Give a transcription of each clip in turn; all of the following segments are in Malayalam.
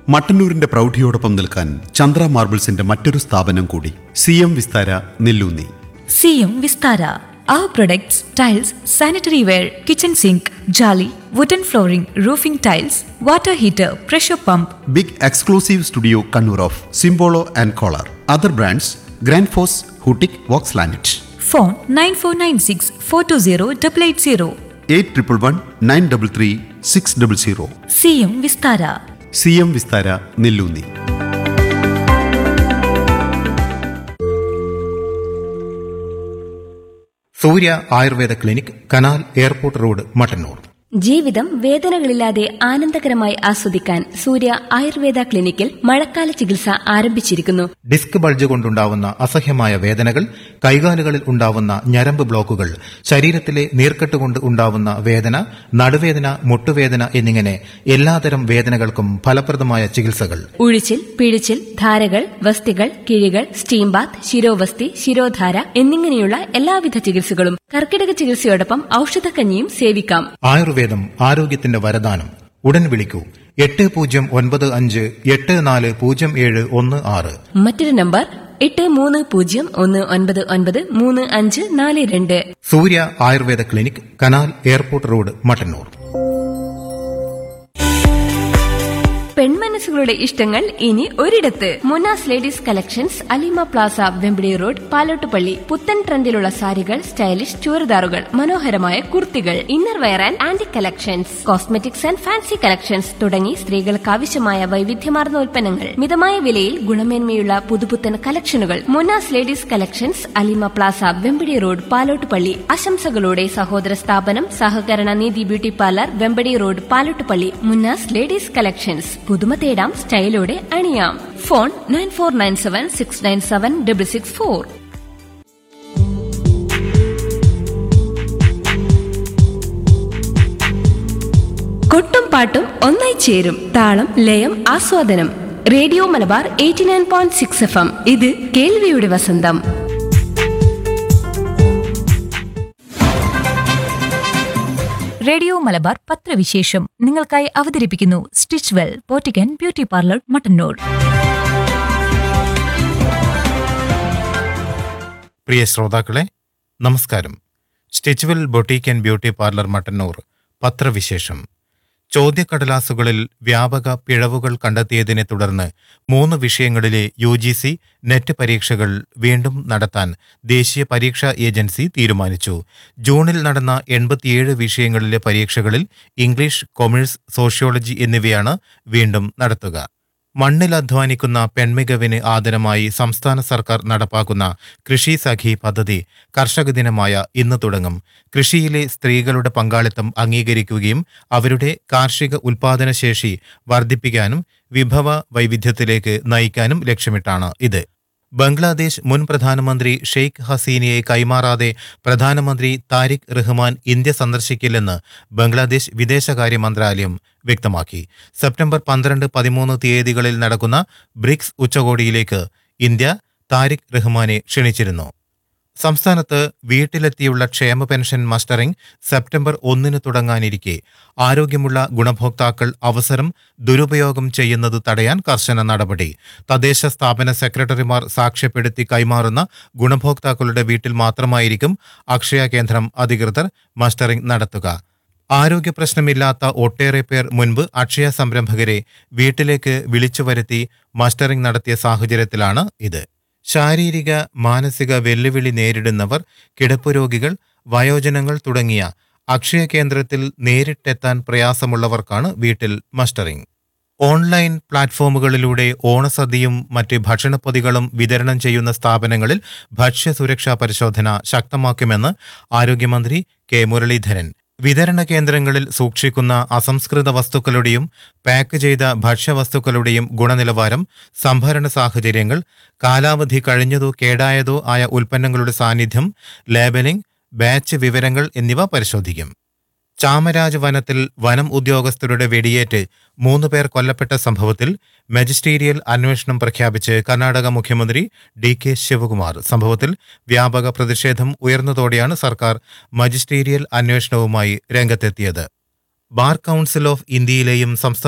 മട്ടന്നൂരിന്റെ പ്രൗഢിയോടൊപ്പം നിൽക്കാൻ ചന്ദ്ര മാർബിൾസിന്റെ മറ്റൊരു സ്ഥാപനം കൂടി സി എം വിസ്താര നെല്ലൂന്നി സിയും Vistara Our products, tiles, sanitary ware, kitchen sink, jolly, wooden flooring, roofing tiles, water heater, pressure pump, big exclusive studio Kannur of Simpolo and Kohler other brands Grundfos ഹൂട്ടിക് വോക്സ് ലാനറ്റ് phone 9496 420 880. Eight triple one nine double three six double zero സിയും Vistara C M Vistara Nellunni Surya Ayurveda clinic canal airport road Mattannur ജീവിതം വേദനകളില്ലാതെ ആനന്ദകരമായി ആസ്വദിക്കാൻ സൂര്യ ആയുർവേദ ക്ലിനിക്കിൽ മഴക്കാല ചികിത്സ ആരംഭിച്ചിരിക്കുന്നു ഡിസ്ക് ബൾജ് കൊണ്ടുണ്ടാവുന്ന അസഹ്യമായ വേദനകൾ കൈകാലുകളിൽ ഉണ്ടാവുന്ന ഞരമ്പ് ബ്ലോക്കുകൾ ശരീരത്തിലെ നീർക്കെട്ട് കൊണ്ട് ഉണ്ടാവുന്ന വേദന നടുവേദന മുട്ടുവേദന എന്നിങ്ങനെ എല്ലാതരം വേദനകൾക്കും ഫലപ്രദമായ ചികിത്സകൾ ഉഴിച്ചിൽ പിഴിച്ചിൽ ധാരകൾ വസ്തികൾ കിഴികൾ സ്റ്റീം ബാത്ത് ശിരോവസ്തി ശിരോധാര എന്നിങ്ങനെയുള്ള എല്ലാവിധ ചികിത്സകളും കർക്കിടക ചികിത്സയോടൊപ്പം ഔഷധക്കഞ്ഞിയും സേവിക്കാം ആയുർവേദം ആരോഗ്യത്തിന്റെ വരദാനം ഉടൻ വിളിക്കൂ എട്ട് പൂജ്യം ഒൻപത് അഞ്ച് എട്ട് നാല് പൂജ്യം ഏഴ് ഒന്ന് ആറ് മറ്റൊരു നമ്പർ എട്ട് മൂന്ന് പൂജ്യം ഒന്ന് ഒൻപത് ഒൻപത് മൂന്ന് അഞ്ച് നാല് രണ്ട് Surya Ayurveda clinic canal airport road Mattannur പെൺമനസ്സുകളുടെ ഇഷ്ടങ്ങൾ ഇനി ഒരിടത്ത് Munas ladies collections Alima plaza Vempadi road Palottupalli പുത്തൻ ട്രെൻഡിലുള്ള സാരികൾ സ്റ്റൈലിഷ് ചുരിദാറുകൾ മനോഹരമായ കുർത്തികൾ inner wear and aunty collections cosmetics and fancy collections തുടങ്ങി സ്ത്രീകൾക്ക് ആവശ്യമായ വൈവിധ്യമാർന്ന ഉൽപ്പന്നങ്ങൾ മിതമായ വിലയിൽ ഗുണമേന്മയുള്ള പുതുപുത്തൻ കളക്ഷനുകൾ Munas ladies collections Alima plaza Vempadi road Palottupalli ആശംസകളോടെ സഹോദര സ്ഥാപനം സഹകരണ നീതി beauty parlour Vempadi road Palottupalli Munnas ladies collections പുതുമ തേടാം സ്റ്റൈലോടെ അണിയാം phone nine four nine seven six nine seven double six four കൊട്ടും പാട്ടും ഒന്നായി ചേരും താളം ലയം ആസ്വാദനം radio Malabar eighty nine point six F M ഇത് കേൾവിയുടെ വസന്തം റേഡിയോ മലബാർ പത്രവിശേഷം നിങ്ങൾക്കായി അവതരിപ്പിക്കുന്നു സ്റ്റിച്ച് വെൽ പോറ്റിക്കൻ ബ്യൂട്ടി പാർലർ മട്ടന്നൂർ പ്രിയ ശ്രോതാക്കളെ നമസ്കാരം Stitchwell boutique and beauty parlour Mattannur പത്രവിശേഷം ചോദ്യക്കടലാസുകളിൽ വ്യാപക പിഴവുകൾ കണ്ടെത്തിയതിനെ തുടർന്ന് മൂന്ന് വിഷയങ്ങളിലെ യു ജി സി നെറ്റ് പരീക്ഷകൾ വീണ്ടും നടത്താൻ ദേശീയ പരീക്ഷാ ഏജൻസി തീരുമാനിച്ചു ജൂണിൽ നടന്ന എൺപത്തിയേഴ് വിഷയങ്ങളിലെ പരീക്ഷകളിൽ ഇംഗ്ലീഷ് കൊമേഴ്സ് സോഷ്യോളജി എന്നിവയാണ് വീണ്ടും നടത്തുക മണ്ണിൽ അധ്വാനിക്കുന്ന പെൺമികവിന് ആദരമായി സംസ്ഥാന സർക്കാർ നടപ്പാക്കുന്ന കൃഷി സഖി പദ്ധതി കർഷക ദിനമായ ഇന്ന് തുടങ്ങും കൃഷിയിലെ സ്ത്രീകളുടെ പങ്കാളിത്തം അംഗീകരിക്കുകയും അവരുടെ കാർഷിക ഉൽപാദനശേഷി വർദ്ധിപ്പിക്കാനും വിഭവ വൈവിധ്യത്തിലേക്ക് നയിക്കാനും ലക്ഷ്യമിട്ടാണ് ഇത് ബംഗ്ലാദേശ് മുൻ പ്രധാനമന്ത്രി ഷെയ്ഖ് ഹസീനയെ കൈമാറാതെ പ്രധാനമന്ത്രി താരിഖ് റഹ്മാൻ ഇന്ത്യ സന്ദർശിക്കില്ലെന്ന് ബംഗ്ലാദേശ് വിദേശകാര്യ മന്ത്രാലയം വ്യക്തമാക്കി സെപ്റ്റംബർ പന്ത്രണ്ട് പതിമൂന്ന് തീയതികളിൽ നടക്കുന്ന ബ്രിക്സ് ഉച്ചകോടിയിലേക്ക് ഇന്ത്യ താരിഖ് റഹ്മാനെ ക്ഷണിച്ചിരുന്നു സംസ്ഥാനത്ത് വീട്ടിലെത്തിയുള്ള ക്ഷേമ പെൻഷൻ മസ്റ്ററിംഗ് സെപ്റ്റംബർ ഒന്നിന് തുടങ്ങാനിരിക്കെ ആരോഗ്യമുള്ള ഗുണഭോക്താക്കൾ അവസരം ദുരുപയോഗം ചെയ്യുന്നത് തടയാൻ കർശന നടപടി തദ്ദേശ സ്ഥാപന സെക്രട്ടറിമാർ സാക്ഷ്യപ്പെടുത്തി കൈമാറുന്ന ഗുണഭോക്താക്കളുടെ വീട്ടിൽ മാത്രമായിരിക്കും അക്ഷയ കേന്ദ്രം അധികൃതർ മസ്റ്ററിംഗ് നടത്തുക ആരോഗ്യ പ്രശ്നമില്ലാത്ത ഒട്ടേറെ പേർ മുൻപ് അക്ഷയ സംരംഭകരെ വീട്ടിലേക്ക് വിളിച്ചു വരുത്തി മസ്റ്ററിംഗ് നടത്തിയ സാഹചര്യത്തിലാണ് ഇത് ശാരീരിക മാനസിക വെല്ലുവിളി നേരിടുന്നവർ കിടപ്പുരോഗികൾ വയോജനങ്ങൾ തുടങ്ങിയ അക്ഷയ കേന്ദ്രത്തിൽ നേരിട്ടെത്താൻ പ്രയാസമുള്ളവർക്കാണ് വീട്ടിൽ മസ്റ്ററിംഗ് ഓൺലൈൻ പ്ലാറ്റ്ഫോമുകളിലൂടെ ഓണസദ്യയും മറ്റ് ഭക്ഷണപ്പൊതികളും വിതരണം ചെയ്യുന്ന സ്ഥാപനങ്ങളിൽ ഭക്ഷ്യസുരക്ഷാ പരിശോധന ശക്തമാക്കുമെന്ന് ആരോഗ്യമന്ത്രി കെ മുരളീധരൻ വിതരണ കേന്ദ്രങ്ങളിൽ സൂക്ഷിക്കുന്ന അസംസ്കൃത വസ്തുക്കളുടെയും പാക്ക് ചെയ്ത ഭക്ഷ്യവസ്തുക്കളുടെയും ഗുണനിലവാരം സംഭരണ സാഹചര്യങ്ങൾ കാലാവധി കഴിഞ്ഞതോ കേടായതോ ആയ ഉൽപ്പന്നങ്ങളുടെ സാന്നിധ്യം ലേബലിംഗ് ബാച്ച് വിവരങ്ങൾ എന്നിവ പരിശോധിക്കും ചാമരാജ് വനത്തിൽ വനം ഉദ്യോഗസ്ഥരുടെ വെടിയേറ്റ് മൂന്ന് പേർ കൊല്ലപ്പെട്ട സംഭവത്തിൽ മജിസ്റ്റീരിയൽ അന്വേഷണം പ്രഖ്യാപിച്ച് കർണാടക മുഖ്യമന്ത്രി ഡി കെ ശിവകുമാർ സംഭവത്തിൽ വ്യാപക പ്രതിഷേധം ഉയർന്നതോടെയാണ് സർക്കാർ മജിസ്റ്റീരിയൽ അന്വേഷണവുമായി രംഗത്തെത്തിയത് ബാർ കൗൺസിൽ ഓഫ് ഇന്ത്യയിലെയും സംസ്ഥാന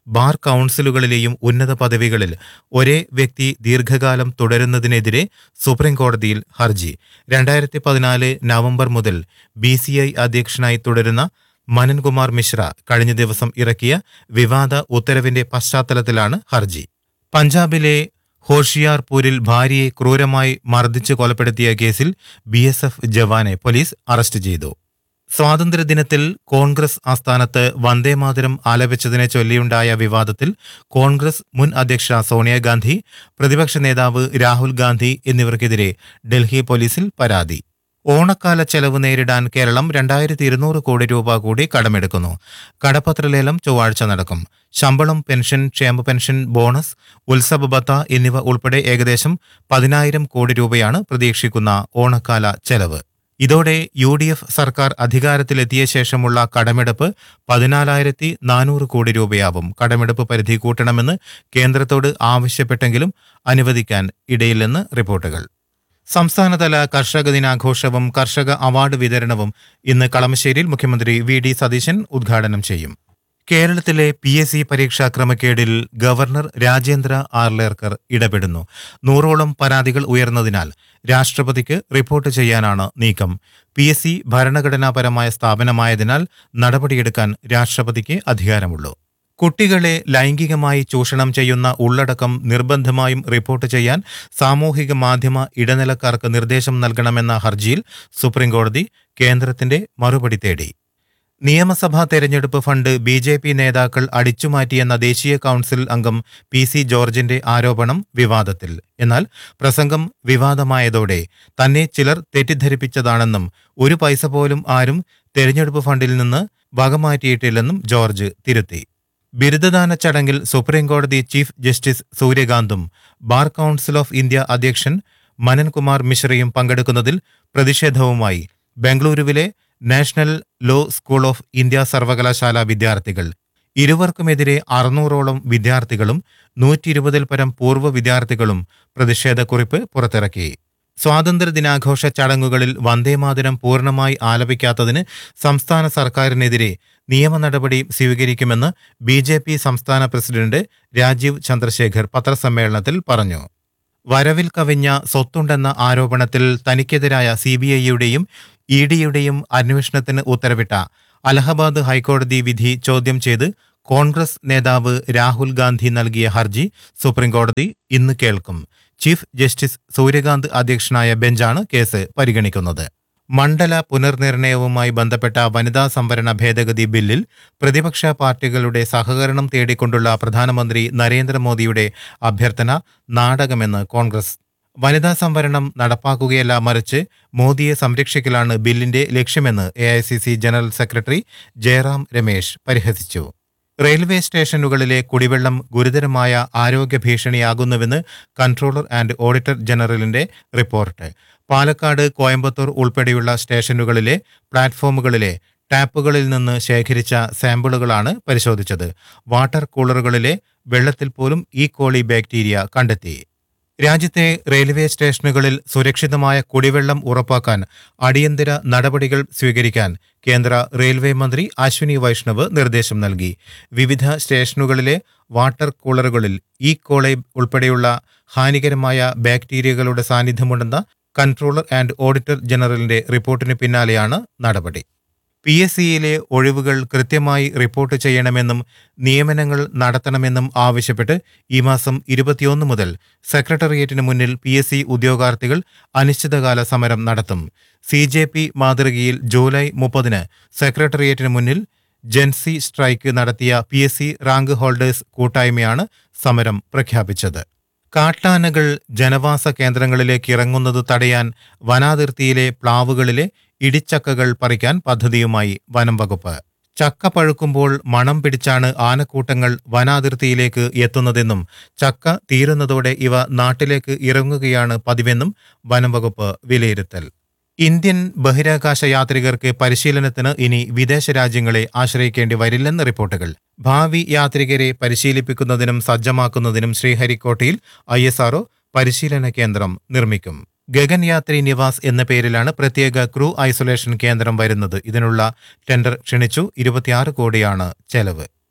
ബാർ കൗൺസിലുകളിലെയും ഉന്നത പദവികളിൽ ഒരേ വ്യക്തി ദീർഘകാലം തുടരുന്നതിനെതിരെ സുപ്രീം കോടതിയിൽ ഹർജി രണ്ടായിരത്തി പതിനാല് നവംബർ മുതൽ ബി സി ഐ അധ്യക്ഷനായി തുടരുന്ന മനൻകുമാർ മിശ്ര കഴിഞ്ഞ ദിവസം ഇറക്കിയ വിവാദ ഉത്തരവിന്റെ പശ്ചാത്തലത്തിലാണ് ഹർജി പഞ്ചാബിലെ ഹോഷിയാർപൂരിൽ ഭാര്യയെ ക്രൂരമായി മർദ്ദിച്ച് കൊലപ്പെടുത്തിയ കേസിൽ ബി എസ് എഫ് ജവാനെ പോലീസ് അറസ്റ്റ് ചെയ്തു സ്വാതന്ത്ര്യദിനത്തിൽ കോൺഗ്രസ് ആസ്ഥാനത്ത് വന്ദേമാതരം ആലപിച്ചതിനെ ചൊല്ലിയുണ്ടായ വിവാദത്തിൽ കോൺഗ്രസ് മുൻ അധ്യക്ഷ സോണിയാഗാന്ധി പ്രതിപക്ഷ നേതാവ് രാഹുൽ ഗാന്ധി എന്നിവർക്കെതിരെ ഡൽഹി പോലീസിൽ പരാതി ഓണക്കാല ചെലവ് നേരിടാൻ കേരളം രണ്ടായിരത്തി ഇരുന്നൂറ് കോടി രൂപ കൂടി കടമെടുക്കുന്നു കടപ്പത്രലേലം ചൊവ്വാഴ്ച നടക്കും ശമ്പളം പെൻഷൻ ക്ഷേമ പെൻഷൻ ബോണസ് ഉത്സവ ബത്ത എന്നിവ ഉൾപ്പെടെ ഏകദേശം പതിനായിരം കോടി രൂപയാണ് പ്രതീക്ഷിക്കുന്ന ഓണക്കാല ചെലവ് ഇതോടെ യു ഡി എഫ് സർക്കാർ അധികാരത്തിലെത്തിയ ശേഷമുള്ള കടമെടുപ്പ് പതിനാലായിരത്തി നാനൂറ് കോടി രൂപയാവും കടമെടുപ്പ് പരിധി കൂട്ടണമെന്ന് കേന്ദ്രത്തോട് ആവശ്യപ്പെട്ടെങ്കിലും അനുവദിക്കാൻ ഇടയില്ലെന്ന് റിപ്പോർട്ടുകൾ സംസ്ഥാനതല കർഷക ദിനാഘോഷവും കർഷക അവാർഡ് വിതരണവും ഇന്ന് കളമശ്ശേരിയിൽ മുഖ്യമന്ത്രി വി ഡി സതീശൻ ഉദ്ഘാടനം ചെയ്യും കേരളത്തിലെ പി എസ് സി പരീക്ഷാ ക്രമക്കേടിൽ ഗവർണർ രാജേന്ദ്ര ആർലേർക്കർ ഇടപെടുന്നു നൂറോളം പരാതികൾ ഉയർന്നതിനാൽ രാഷ്ട്രപതിക്ക് റിപ്പോർട്ട് ചെയ്യാനാണ് നീക്കം പി എസ് സി ഭരണഘടനാപരമായ സ്ഥാപനമായതിനാൽ നടപടിയെടുക്കാൻ രാഷ്ട്രപതിക്ക് അധികാരമുള്ളൂ കുട്ടികളെ ലൈംഗികമായി ചൂഷണം ചെയ്യുന്ന ഉള്ളടക്കം നിർബന്ധമായും റിപ്പോർട്ട് ചെയ്യാൻ സാമൂഹിക മാധ്യമ ഇടനിലക്കാർക്ക് നിർദ്ദേശം നൽകണമെന്ന ഹർജിയിൽ സുപ്രീംകോടതി കേന്ദ്രത്തിന്റെ മറുപടി തേടി നിയമസഭാ തെരഞ്ഞെടുപ്പ് ഫണ്ട് ബി ജെ പി നേതാക്കൾ അടിച്ചുമാറ്റിയെന്ന ദേശീയ കൗൺസിൽ അംഗം പി സി ജോർജിന്റെ ആരോപണം വിവാദത്തിൽ എന്നാൽ പ്രസംഗം വിവാദമായതോടെ തന്നെ ചിലർ തെറ്റിദ്ധരിപ്പിച്ചതാണെന്നും ഒരു പൈസ പോലും ആരും തെരഞ്ഞെടുപ്പ് ഫണ്ടിൽ നിന്ന് വകമാറ്റിയിട്ടില്ലെന്നും ജോർജ് തിരുത്തി ബിരുദദാന ചടങ്ങിൽ സുപ്രീംകോടതി ചീഫ് ജസ്റ്റിസ് സൂര്യകാന്തും ബാർ കൗൺസിൽ ഓഫ് ഇന്ത്യ അധ്യക്ഷൻ മനൻകുമാർ മിശ്രയും പങ്കെടുക്കുന്നതിൽ പ്രതിഷേധവുമായി ബംഗളൂരുവിലെ national law school of India സർവകലാശാല വിദ്യാർത്ഥികൾ ഇരുവർക്കുമെതിരെ അറുന്നൂറോളം വിദ്യാർത്ഥികളും നൂറ്റി ഇരുപതിൽ പരം പൂർവ്വ വിദ്യാർത്ഥികളും പ്രതിഷേധക്കുറിപ്പ് പുറത്തിറക്കി സ്വാതന്ത്ര്യദിനാഘോഷ ചടങ്ങുകളിൽ വന്ദേമാതരം പൂർണ്ണമായി ആലപിക്കാത്തതിന് സംസ്ഥാന സർക്കാരിനെതിരെ നിയമ നടപടി സ്വീകരിക്കുമെന്ന് ബി ജെ പി സംസ്ഥാന പ്രസിഡന്റ് രാജീവ് ചന്ദ്രശേഖർ പത്രസമ്മേളനത്തിൽ പറഞ്ഞു വരവിൽ കവിഞ്ഞ സ്വത്തുണ്ടെന്ന ആരോപണത്തിൽ തനിക്കെതിരായ സി ബി ഐയുടെയും ഇ ഡിയുടെയും അന്വേഷണത്തിന് ഉത്തരവിട്ട അലഹബാദ് ഹൈക്കോടതി വിധി ചോദ്യം ചെയ്ത് കോൺഗ്രസ് നേതാവ് രാഹുൽ ഗാന്ധി നൽകിയ ഹർജി സുപ്രീംകോടതി ഇന്ന് കേൾക്കും ചീഫ് ജസ്റ്റിസ് സൂര്യകാന്ത് അധ്യക്ഷനായ ബെഞ്ചാണ് കേസ് പരിഗണിക്കുന്നത് മണ്ഡല പുനർനിർണയവുമായി ബന്ധപ്പെട്ട വനിതാ സംവരണ ഭേദഗതി ബില്ലിൽ പ്രതിപക്ഷ പാർട്ടികളുടെ സഹകരണം തേടിക്കൊണ്ടുള്ള പ്രധാനമന്ത്രി നരേന്ദ്രമോദിയുടെ അഭ്യർത്ഥന നാടകമെന്ന് കോൺഗ്രസ് വനിതാ സംവരണം നടപ്പാക്കുകയല്ല മറിച്ച് മോദിയെ സംരക്ഷിക്കലാണ് ബില്ലിന്റെ ലക്ഷ്യമെന്ന് A general secretary Jairam Ramesh പരിഹസിച്ചു റെയിൽവേ സ്റ്റേഷനുകളിലെ കുടിവെള്ളം ഗുരുതരമായ ആരോഗ്യ ഭീഷണിയാകുന്നുവെന്ന് കൺട്രോളർ ആൻഡ് ഓഡിറ്റർ ജനറലിന്റെ റിപ്പോർട്ട് പാലക്കാട് കോയമ്പത്തൂർ ഉൾപ്പെടെയുള്ള സ്റ്റേഷനുകളിലെ പ്ലാറ്റ്ഫോമുകളിലെ ടാപ്പുകളിൽ നിന്ന് ശേഖരിച്ച സാമ്പിളുകളാണ് പരിശോധിച്ചത് വാട്ടർ കൂളറുകളിലെ വെള്ളത്തിൽ പോലും ഈ കോളി ബാക്ടീരിയ കണ്ടെത്തി രാജ്യത്തെ റെയിൽവേ സ്റ്റേഷനുകളിൽ സുരക്ഷിതമായ കുടിവെള്ളം ഉറപ്പാക്കാൻ അടിയന്തര നടപടികൾ സ്വീകരിക്കാൻ കേന്ദ്ര റെയിൽവേ മന്ത്രി അശ്വിനി വൈഷ്ണവ് നിർദ്ദേശം നൽകി വിവിധ സ്റ്റേഷനുകളിലെ വാട്ടർ കൂളറുകളിൽ ഈ കോളൈ ഉൾപ്പെടെയുള്ള ഹാനികരമായ ബാക്ടീരിയകളുടെ സാന്നിധ്യമുണ്ടെന്ന കൺട്രോളർ ആൻഡ് ഓഡിറ്റർ ജനറലിന്റെ റിപ്പോർട്ടിന് പിന്നാലെയാണ് നടപടി പി എസ് സിയിലെ ഒഴിവുകൾ കൃത്യമായി റിപ്പോർട്ട് ചെയ്യണമെന്നും നിയമനങ്ങൾ നടത്തണമെന്നും ആവശ്യപ്പെട്ട് ഈ മാസം ഇരുപത്തിയൊന്ന് മുതൽ സെക്രട്ടേറിയറ്റിന് മുന്നിൽ പി എസ് സി ഉദ്യോഗാർത്ഥികൾ അനിശ്ചിതകാല സമരം നടത്തും സി ജെ പി മാതൃകയിൽ ജൂലൈ മുപ്പതിന് സെക്രട്ടേറിയറ്റിന് മുന്നിൽ ജെൻസി സ്ട്രൈക്ക് നടത്തിയ P S C rank holders കൂട്ടായ്മയാണ് സമരം പ്രഖ്യാപിച്ചത് കാട്ടാനകൾ ജനവാസ കേന്ദ്രങ്ങളിലേക്ക് ഇറങ്ങുന്നത് തടയാൻ വനാതിർത്തിയിലെ പ്ലാവുകളിലെ ഇടിച്ചക്കകൾ പറിക്കാൻ പദ്ധതിയുമായി വനം വകുപ്പ് ചക്ക പഴുക്കുമ്പോൾ മണം പിടിച്ചാണ് ആനക്കൂട്ടങ്ങൾ വനാതിർത്തിയിലേക്ക് എത്തുന്നതെന്നും ചക്ക തീരുന്നതോടെ ഇവ നാട്ടിലേക്ക് ഇറങ്ങുകയാണ് പതിവെന്നും വനം വകുപ്പ് വിലയിരുത്തൽ ഇന്ത്യൻ ബഹിരാകാശ യാത്രികർക്ക് പരിശീലനത്തിന് ഇനി വിദേശ രാജ്യങ്ങളെ ആശ്രയിക്കേണ്ടി വരില്ലെന്ന് റിപ്പോർട്ടുകൾ ഭാവി യാത്രികരെ പരിശീലിപ്പിക്കുന്നതിനും സജ്ജമാക്കുന്നതിനും ശ്രീഹരിക്കോട്ടയിൽ ഐ പരിശീലന കേന്ദ്രം നിർമ്മിക്കും ഗഗൻയാത്രി നിവാസ് എന്ന പേരിലാണ് പ്രത്യേക ക്രൂ ഐസൊലേഷൻ കേന്ദ്രം വരുന്നത് ഇതിനുള്ള ടെൻഡർ ക്ഷണിച്ചു ഇരുപത്തിയാറ് കോടിയാണ് ചെലവ്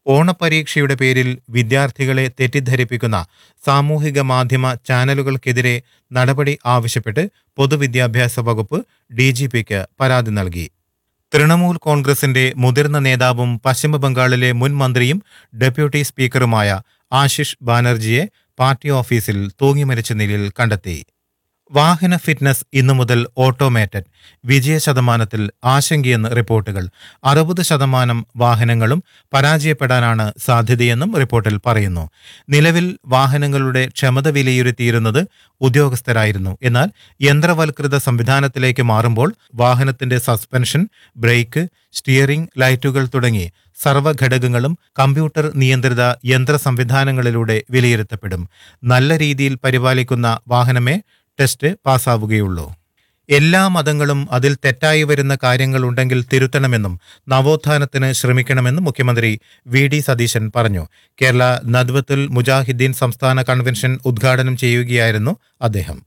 ഓണപരീക്ഷയുടെ പേരിൽ വിദ്യാർത്ഥികളെ തെറ്റിദ്ധരിപ്പിക്കുന്ന സാമൂഹിക മാധ്യമ ചാനലുകൾക്കെതിരെ നടപടി ആവശ്യപ്പെട്ട് പൊതുവിദ്യാഭ്യാസ വകുപ്പ് ഡിജിപിക്ക് പരാതി നൽകി തൃണമൂൽ കോൺഗ്രസിന്റെ മുതിർന്ന നേതാവും പശ്ചിമബംഗാളിലെ മുൻ മന്ത്രിയും ഡെപ്യൂട്ടി സ്പീക്കറുമായ ആശിഷ് ബാനർജിയെ പാർട്ടി ഓഫീസിൽ തൂങ്ങിമരിച്ച നിലയിൽ കണ്ടെത്തി വാഹന ഫിറ്റ്നസ് ഇന്നു മുതൽ ഓട്ടോമേറ്റഡ് വിജയ ശതമാനത്തിൽ ആശങ്കയെന്ന് റിപ്പോർട്ടുകൾ അറുപത് ശതമാനം വാഹനങ്ങളും പരാജയപ്പെടാനാണ് സാധ്യതയെന്നും റിപ്പോർട്ടിൽ പറയുന്നു നിലവിൽ വാഹനങ്ങളുടെ ക്ഷമത വിലയിരുത്തിയിരുന്നത് ഉദ്യോഗസ്ഥരായിരുന്നു എന്നാൽ യന്ത്രവൽകൃത സംവിധാനത്തിലേക്ക് മാറുമ്പോൾ വാഹനത്തിന്റെ സസ്പെൻഷൻ ബ്രേക്ക് സ്റ്റിയറിംഗ് ലൈറ്റുകൾ തുടങ്ങി സർവ്വഘടകങ്ങളും കമ്പ്യൂട്ടർ നിയന്ത്രിത യന്ത്ര സംവിധാനങ്ങളിലൂടെ വിലയിരുത്തപ്പെടും നല്ല രീതിയിൽ പരിപാലിക്കുന്ന വാഹനമേ ടെസ്റ്റ് പാസ്സാവുകയുള്ളൂ എല്ലാ മതങ്ങളും അതിൽ തെറ്റായി വരുന്ന കാര്യങ്ങളുണ്ടെങ്കിൽ തിരുത്തണമെന്നും നവോത്ഥാനത്തിന് ശ്രമിക്കണമെന്നും മുഖ്യമന്ത്രി വി ഡി സതീശൻ പറഞ്ഞു കേരള നദ്വത്തുൽ മുജാഹിദ്ദീൻ സംസ്ഥാന കൺവെൻഷൻ ഉദ്ഘാടനം ചെയ്യുകയായിരുന്നു അദ്ദേഹം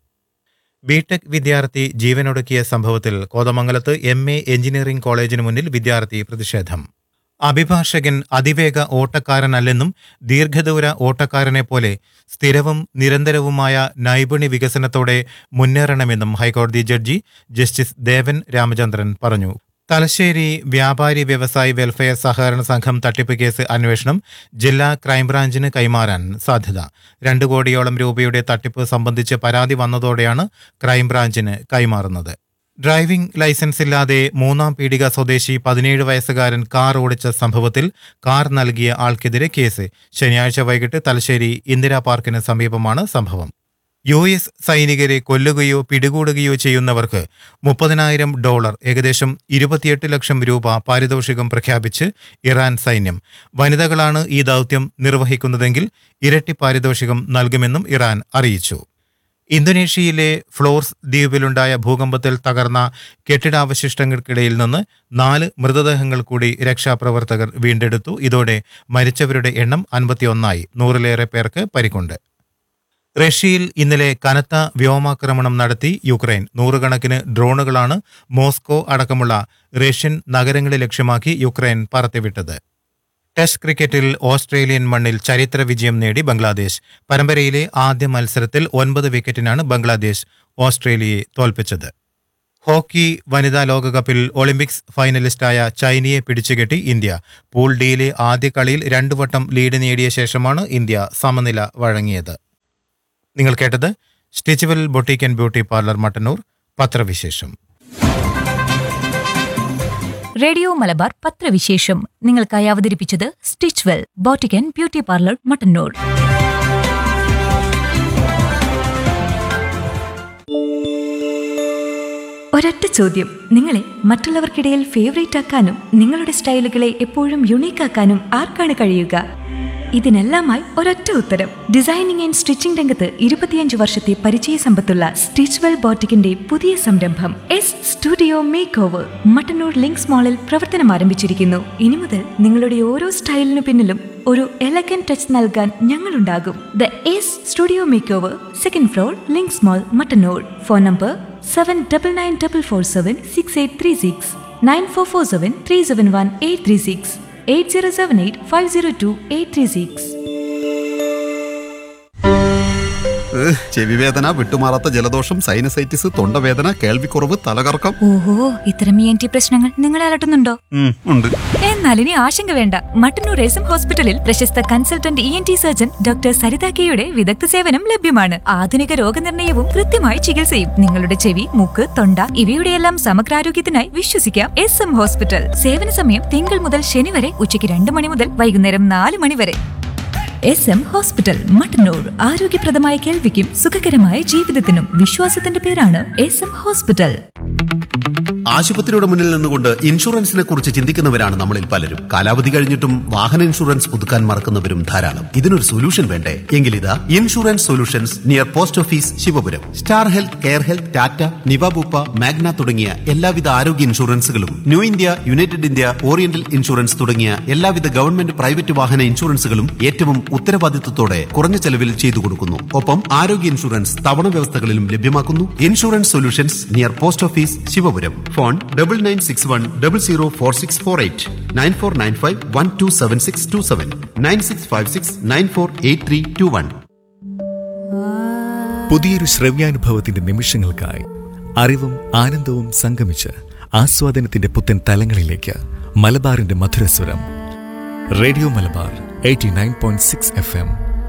ബിടെക് വിദ്യാർത്ഥി ജീവനൊടുക്കിയ സംഭവത്തിൽ കോതമംഗലത്ത് എം എ എഞ്ചിനീയറിംഗ് കോളേജിന് മുന്നിൽ വിദ്യാർത്ഥി പ്രതിഷേധം അഭിഭാഷകൻ അതിവേഗ ഓട്ടക്കാരനല്ലെന്നും ദീർഘദൂര ഓട്ടക്കാരനെ പോലെ സ്ഥിരവും നിരന്തരവുമായ നൈപുണ്യ വികസനത്തോടെ മുന്നേറണമെന്നും ഹൈക്കോടതി ജഡ്ജി ജസ്റ്റിസ് ദേവൻ രാമചന്ദ്രൻ പറഞ്ഞു തലശ്ശേരി വ്യാപാരി വ്യവസായി വെൽഫെയർ സഹകരണ സംഘം തട്ടിപ്പ് കേസ് അന്വേഷണം ജില്ലാ ക്രൈംബ്രാഞ്ചിന് കൈമാറാൻ സാധ്യത രണ്ടു കോടിയോളം രൂപയുടെ തട്ടിപ്പ് സംബന്ധിച്ച് പരാതി വന്നതോടെയാണ് ക്രൈംബ്രാഞ്ചിന് കൈമാറുന്നത് ഡ്രൈവിംഗ് ലൈസൻസ് ഇല്ലാതെ മൂന്നാം പീടിക സ്വദേശി പതിനേഴ് വയസ്സുകാരൻ കാർ ഓടിച്ച സംഭവത്തിൽ കാർ നൽകിയ ആൾക്കെതിരെ കേസ് ശനിയാഴ്ച വൈകിട്ട് തലശ്ശേരി ഇന്ദിരാ പാർക്കിന് സമീപമാണ് സംഭവം യു എസ് സൈനികരെ കൊല്ലുകയോ പിടികൂടുകയോ ചെയ്യുന്നവർക്ക് മുപ്പതിനായിരം ഡോളർ ഏകദേശം ഇരുപത്തിയെട്ട് ലക്ഷം രൂപ പാരിതോഷികം പ്രഖ്യാപിച്ച് ഇറാൻ സൈന്യം വനിതകളാണ് ഈ ദൗത്യം നിർവഹിക്കുന്നതെങ്കിൽ ഇരട്ടി പാരിതോഷികം നൽകുമെന്നും ഇറാൻ അറിയിച്ചു ഇന്തോനേഷ്യയിലെ ഫ്ലോർസ് ദ്വീപിലുണ്ടായ ഭൂകമ്പത്തിൽ തകർന്ന കെട്ടിടാവശിഷ്ടങ്ങൾക്കിടയിൽ നിന്ന് നാല് മൃതദേഹങ്ങൾ കൂടി രക്ഷാപ്രവർത്തകർ വീണ്ടെടുത്തു ഇതോടെ മരിച്ചവരുടെ എണ്ണം അൻപത്തിയൊന്നായി നൂറിലേറെ പേർക്ക് പരിക്കുണ്ട് റഷ്യയിൽ ഇന്നലെ കനത്ത വ്യോമാക്രമണം നടത്തി യുക്രൈൻ നൂറുകണക്കിന് ഡ്രോണുകളാണ് മോസ്കോ അടക്കമുള്ള റഷ്യൻ നഗരങ്ങളെ ലക്ഷ്യമാക്കി യുക്രൈൻ പറത്തിവിട്ടത് ടെസ്റ്റ് ക്രിക്കറ്റിൽ ഓസ്ട്രേലിയൻ മണ്ണിൽ ചരിത്ര വിജയം നേടി ബംഗ്ലാദേശ് പരമ്പരയിലെ ആദ്യ മത്സരത്തിൽ ഒൻപത് വിക്കറ്റിനാണ് ബംഗ്ലാദേശ് ഓസ്ട്രേലിയയെ തോൽപ്പിച്ചത് ഹോക്കി വനിതാ ലോകകപ്പിൽ ഒളിമ്പിക്സ് ഫൈനലിസ്റ്റായ ചൈനയെ പിടിച്ചുകെട്ടി ഇന്ത്യ പൂൾ ഡിയിലെ ആദ്യ കളിയിൽ രണ്ടു വട്ടം ലീഡ് നേടിയ ശേഷമാണ് ഇന്ത്യ സമനില വഴങ്ങിയത് നിങ്ങൾ കേട്ടത് Stitchwell boutique and beauty parlour Mattannur പത്രവിശേഷം റേഡിയോ മലബാർ പത്രവിശേഷം നിങ്ങൾക്കായി അവതരിപ്പിച്ചത് സ്റ്റിച്ച്വെൽ ബോട്ടിക്കൻ ബ്യൂട്ടി പാർലർ മട്ടന്നൂർ ഒരൊറ്റ ചോദ്യം നിങ്ങളെ മറ്റുള്ളവർക്കിടയിൽ ഫേവറേറ്റ് ആക്കാനും നിങ്ങളുടെ സ്റ്റൈലുകളെ എപ്പോഴും യുണീക്ക് ആക്കാനും ആർക്കാണ് കഴിയുക ഇതിനെല്ലാമായി ഒരൊറ്റ ഉത്തരം ഡിസൈനിങ് ആൻഡ് സ്റ്റിച്ചിംഗ് രംഗത്ത് ഇരുപത്തിയഞ്ച് വർഷത്തെ പരിചയ സമ്പത്തുള്ള സ്റ്റിച്ച്വെൽ ബോട്ടിക്കിന്റെ പുതിയ സംരംഭം S studio make over Mattannur Links മാളിൽ പ്രവർത്തനം ആരംഭിച്ചിരിക്കുന്നു ഇനി മുതൽ നിങ്ങളുടെ ഓരോ സ്റ്റൈലിനു പിന്നിലും ഒരു എലഗൻ ടച്ച് നൽകാൻ ഞങ്ങളുണ്ടാകും the S studio make over second floor Links mall Mattannur phone number seven double nine double four seven six eight three six nine four four seven three seven one eight three six eight zero seven eight five zero two eight three six ഏഹ്, ചെവിവേദന വിട്ടുമാറാത്ത ജലദോഷം സൈനസൈറ്റിസ് തൊണ്ടവേദന കേൾവിക്കുറവ് തലകറക്കം ഓഹോ ഇത്തരം ഇ എൻ ടി പ്രശ്നങ്ങൾ നിങ്ങളെ അലട്ടുന്നുണ്ടോ ഉം, ഉണ്ട് എന്നാൽ ഇനി ആശങ്ക വേണ്ട മട്ടന്നൂർ എസ് എം ഹോസ്പിറ്റലിൽ പ്രശസ്ത consultant E N T surgeon doctor Saritha കെയുടെ വിദഗ്ധ സേവനം ലഭ്യമാണ് ആധുനിക രോഗനിർണയവും കൃത്യമായ ചികിത്സയും നിങ്ങളുടെ ചെവി മൂക്ക് തൊണ്ട ഇവയുടെയെല്ലാം സമഗ്രാരോഗ്യത്തിനായി വിശ്വസിക്കാം എസ് എം ഹോസ്പിറ്റൽ സേവന സമയം തിങ്കൾ മുതൽ ശനി വരെ ഉച്ചയ്ക്ക് രണ്ട് മണി മുതൽ വൈകുന്നേരം നാല് മണി വരെ എസ് എം ഹോസ്പിറ്റൽ മട്ടന്നൂർ ആരോഗ്യപ്രദമായ കേൾവിക്കും സുഖകരമായ ജീവിതത്തിനും വിശ്വാസത്തിന്റെ പേരാണ് എസ് എം ഹോസ്പിറ്റൽ ആശുപത്രിയുടെ മുന്നിൽ നിന്നുകൊണ്ട് ഇൻഷുറൻസിനെ കുറിച്ച് ചിന്തിക്കുന്നവരാണ് നമ്മളിൽ പലരും കാലാവധി കഴിഞ്ഞിട്ടും വാഹന ഇൻഷുറൻസ് പുതുക്കാൻ മറക്കുന്നവരും ധാരാളം ഇതിനൊരു സൊല്യൂഷൻ വേണ്ടേ എങ്കിലിതാ insurance solutions near post office Sivapuram star health care health Tata Niva Bupa Magna തുടങ്ങിയ എല്ലാവിധ ആരോഗ്യ ഇൻഷുറൻസുകളും New India United India Oriental insurance തുടങ്ങിയ എല്ലാവിധ ഗവൺമെന്റ് പ്രൈവറ്റ് വാഹന ഇൻഷുറൻസുകളും ഏറ്റവും ഉത്തരവാദിത്വത്തോടെ കുറഞ്ഞ ചെലവിൽ ചെയ്തു കൊടുക്കുന്നു ഒപ്പം ആരോഗ്യ ഇൻഷുറൻസ് തവണ വ്യവസ്ഥകളിലും ലഭ്യമാക്കുന്നു insurance solutions near post office Sivapuram phone phone double nine six one double zero four six four eight nine four nine five one two seven six two seven nine six five six nine four eight three two one പുതിയൊരു ശ്രവ്യാനുഭവത്തിന്റെ നിമിഷങ്ങൾക്കായി അറിവും ആനന്ദവും സംഗമിച്ച് ആസ്വാദനത്തിന്റെ പുത്തൻ തലങ്ങളിലേക്ക് മലബാറിന്റെ മധുരസ്വരം radio Malabar eighty nine point six F M